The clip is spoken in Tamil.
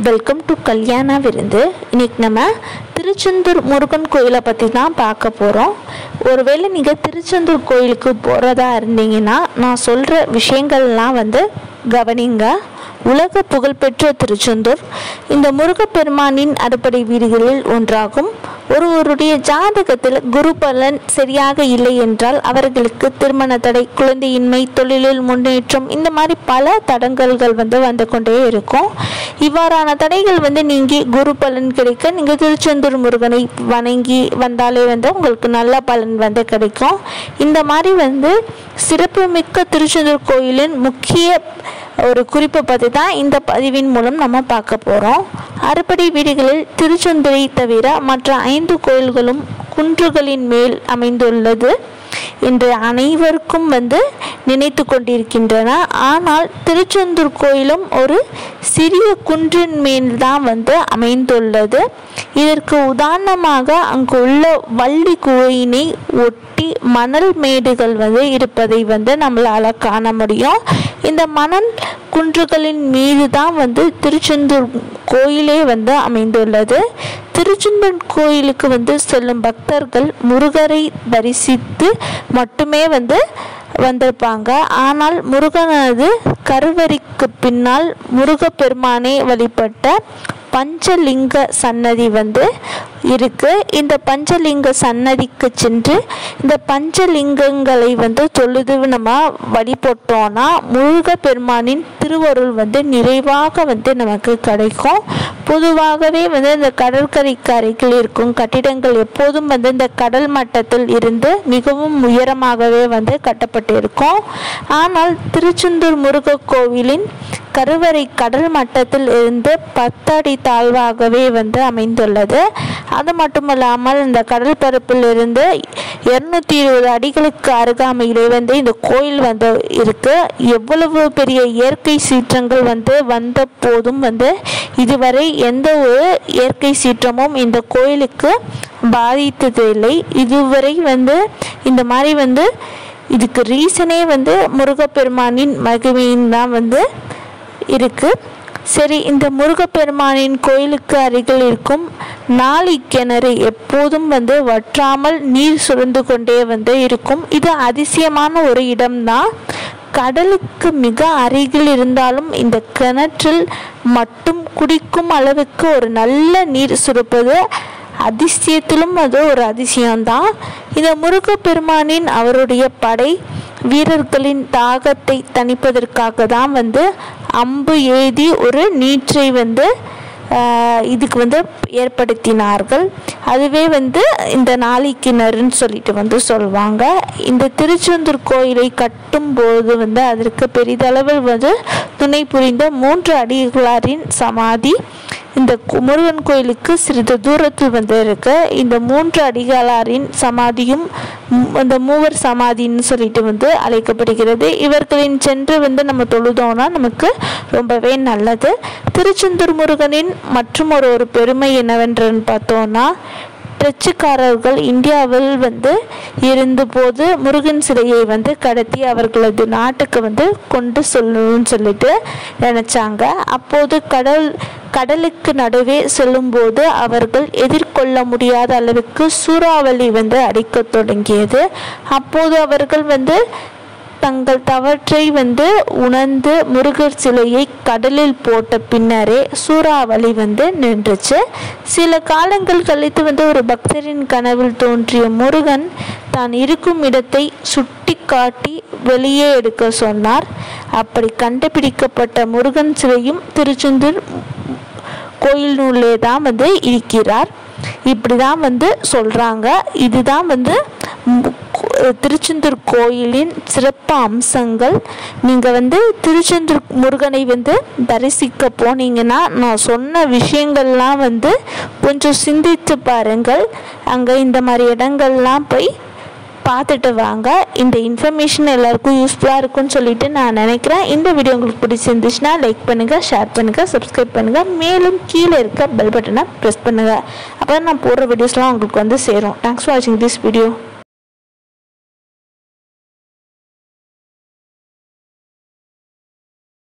வெல்கம் டு கல்யாண விருந்து இன்னைக்கு நம்ம திருச்செந்தூர் முருகன் கோயிலை பற்றி தான் பார்க்க போகிறோம் ஒருவேளை நீங்கள் திருச்செந்தூர் கோயிலுக்கு போகிறதா இருந்தீங்கன்னா நான் சொல்கிற விஷயங்கள்லாம் வந்து கவனிங்க உலக புகழ்பெற்ற திருச்செந்தூர் இந்த முருகப்பெருமானின் அறுபடை வீடுகளில் ஒன்றாகும் ஒருவருடைய ஜாதகத்தில் குரு பலன் சரியாக இல்லை என்றால் அவர்களுக்கு திருமண தடை குழந்தையின்மை தொழிலில் முன்னேற்றம் இந்த மாதிரி பல தடங்கல்கள் வந்து வந்து கொண்டே இருக்கும் இவ்வாறான தடைகள் வந்து நீங்கி குரு பலன் கிடைக்க நீங்கள் திருச்செந்தூர் முருகனை வணங்கி வந்தாலே வந்து உங்களுக்கு நல்ல பலன் வந்து கிடைக்கும் இந்த மாதிரி வந்து சிறப்புமிக்க திருச்செந்தூர் கோயிலின் முக்கிய ஒரு குறிப்பை பற்றி தான் இந்த பதிவின் மூலம் நம்ம பார்க்க போகிறோம் அறுபடை வீடுகளில் திருச்செந்தூரை தவிர மற்ற ஐந்து கோயில்களும் குன்றுகளின் மேல் அமைந்துள்ளது என்று அனைவருக்கும் வந்து நினைத்து கொண்டிருக்கின்றன ஆனால் திருச்செந்தூர் கோயிலும் ஒரு சிறிய குன்றின் மேல் தான் வந்து அமைந்துள்ளது இதற்கு உதாரணமாக அங்கு உள்ள வள்ளி குகையினை ஒட்டி மணல் மேடுகள் வந்து இருப்பதை வந்து நம்மளால் காண முடியும் இந்த மணல் குன்றுகளின் மீது தான் வந்து திருச்செந்தூர் கோயிலே வந்து அமைந்துள்ளது திருச்செந்தூர் கோயிலுக்கு வந்து செல்லும் பக்தர்கள் முருகரை தரிசித்து மட்டுமே வந்து வந்திருப்பாங்க ஆனால் முருகனது கருவறைக்கு பின்னால் முருகப்பெருமானை வழிபட்ட பஞ்சலிங்க சன்னதி வந்து இருக்கு இந்த பஞ்சலிங்க சன்னதிக்கு சென்று இந்த பஞ்சலிங்கங்களை வந்து தொழுது நம்ம வழிபட்டோம்னா முருகப்பெருமானின் திருவருள் வந்து நிறைவாக வந்து நமக்கு கிடைக்கும் பொதுவாகவே வந்து இந்த கடற்கரைக்கு அருகில் இருக்கும் கட்டிடங்கள் எப்போதும் வந்து இந்த கடல் மட்டத்தில் இருந்து மிகவும் உயரமாகவே வந்து கட்டப்பட்டு இருக்கும் ஆனால் திருச்செந்தூர் முருக கோவிலின் கருவறை கடல் மட்டத்தில் இருந்து பத்தடி தாழ்வாகவே வந்து அமைந்துள்ளது அது மட்டுமல்லாமல் இந்த கடல் பரப்பில் இருந்து இருநூத்தி இருபது அடிகளுக்கு அருகாமையிலே வந்து இந்த கோயில் வந்து இருக்கு எவ்வளவு பெரிய இயற்கை சீற்றங்கள் வந்து வந்த போதும் வந்து இதுவரை எந்த ஒரு இயற்கை சீற்றமும் இந்த கோயிலுக்கு பாதித்தது இல்லை இதுவரை வந்து இந்த மாதிரி வந்து இதுக்கு ரீசனே வந்து முருகப்பெருமானின் மகிமையின் தான் வந்து இருக்கு சரி இந்த முருகப்பெருமானின் கோயிலுக்கு அருகில் இருக்கும் நாளி கிணறு எப்போதும் வந்து வற்றாமல் நீர் சுரந்து கொண்டே வந்து இருக்கும் இது அதிசயமான ஒரு இடம்தான் கடலுக்கு மிக அருகில் இருந்தாலும் இந்த கிணற்றில் மட்டும் குடிக்கும் அளவுக்கு ஒரு நல்ல நீர் சுரப்பது அதிசயத்திலும் அது ஒரு அதிசயம்தான் இந்த முருகப்பெருமானின் அவருடைய படை வீரர்களின் தாகத்தை தணிப்பதற்காக தான் வந்து அம்பு ஏதி ஒரு நீற்றை வந்து இதுக்கு வந்து ஏற்படுத்தினார்கள் அதுவே வந்து இந்த நாளிக்கிணறுன்னு சொல்லிட்டு வந்து சொல்லுவாங்க இந்த திருச்செந்தூர் கோயிலை கட்டும்போது வந்து அதற்கு பெரிதளவில் வந்து துணை புரிந்த மூன்று அடிகளாரின் சமாதி இந்த முருகன் கோயிலுக்கு சிறிது தூரத்தில் வந்து இருக்கு இந்த மூன்று அடிகளாரின் சமாதியும் இந்த மூவர் சமாதின்னு சொல்லிட்டு வந்து அழைக்கப்படுகிறது இவர்களின் சென்று வந்து நம்ம தொழுதோம்னா நமக்கு ரொம்பவே நல்லது திருச்செந்தூர் முருகனின் மற்றும் ஒரு ஒரு பெருமை என்னவென்று பார்த்தோம்னா டச்சுக்காரர்கள் இந்தியாவில் வந்து இருந்தபோது முருகன் சிலையை வந்து கடத்தி அவர்களது நாட்டுக்கு வந்து கொண்டு சொல்லணும்னு சொல்லிட்டு நினச்சாங்க அப்போது கடல் கடலுக்கு நடுவே செல்லும்போது அவர்கள் எதிர்கொள்ள முடியாத அளவுக்கு சூறாவளி வந்து அடிக்க தொடங்கியது அப்போது அவர்கள் வந்து தங்கள் தவற்றை வந்து உணர்ந்து முருகர் சிலையை கடலில் போட்ட பின்னரே சூறாவளி வந்து நின்றுச்சு சில காலங்கள் கழித்து வந்து ஒரு பக்தரின் கனவில் தோன்றிய முருகன் தான் இருக்கும் இடத்தை சுட்டி காட்டி வெளியே எடுக்க சொன்னார் அப்படி கண்டுபிடிக்கப்பட்ட முருகன் சிலையும் திருச்செந்தூர் கோயில் நூலே தான் வந்து இருக்கிறார் இப்படி தான் வந்து சொல்கிறாங்க இதுதான் வந்து திருச்செந்தூர் கோயிலின் சிறப்பு அம்சங்கள் நீங்கள் வந்து திருச்செந்தூர் முருகனை வந்து தரிசிக்க போனீங்கன்னா நான் சொன்ன விஷயங்கள்லாம் வந்து கொஞ்சம் சிந்தித்து பாருங்கள் அங்கே இந்த மாதிரி இடங்கள்லாம் போய் பார்த்துட்டு வாங்க இந்த இன்ஃபர்மேஷன் எல்லாருக்கும் யூஸ்ஃபுல்லாக இருக்கும்னு சொல்லிட்டு நான் நினைக்கிறேன் இந்த வீடியோ உங்களுக்கு பிடிச்சிருந்துச்சுன்னா லைக் பண்ணுங்கள் ஷேர் பண்ணுங்கள் சப்ஸ்கிரைப் பண்ணுங்கள் மேலும் கீழே இருக்க பெல் பட்டனை ப்ரெஸ் பண்ணுங்கள் அப்போ நான் போடுற வீடியோஸ்லாம் உங்களுக்கு வந்து சேரும் தேங்க்ஸ் ஃபார் வாட்சிங் திஸ் வீடியோ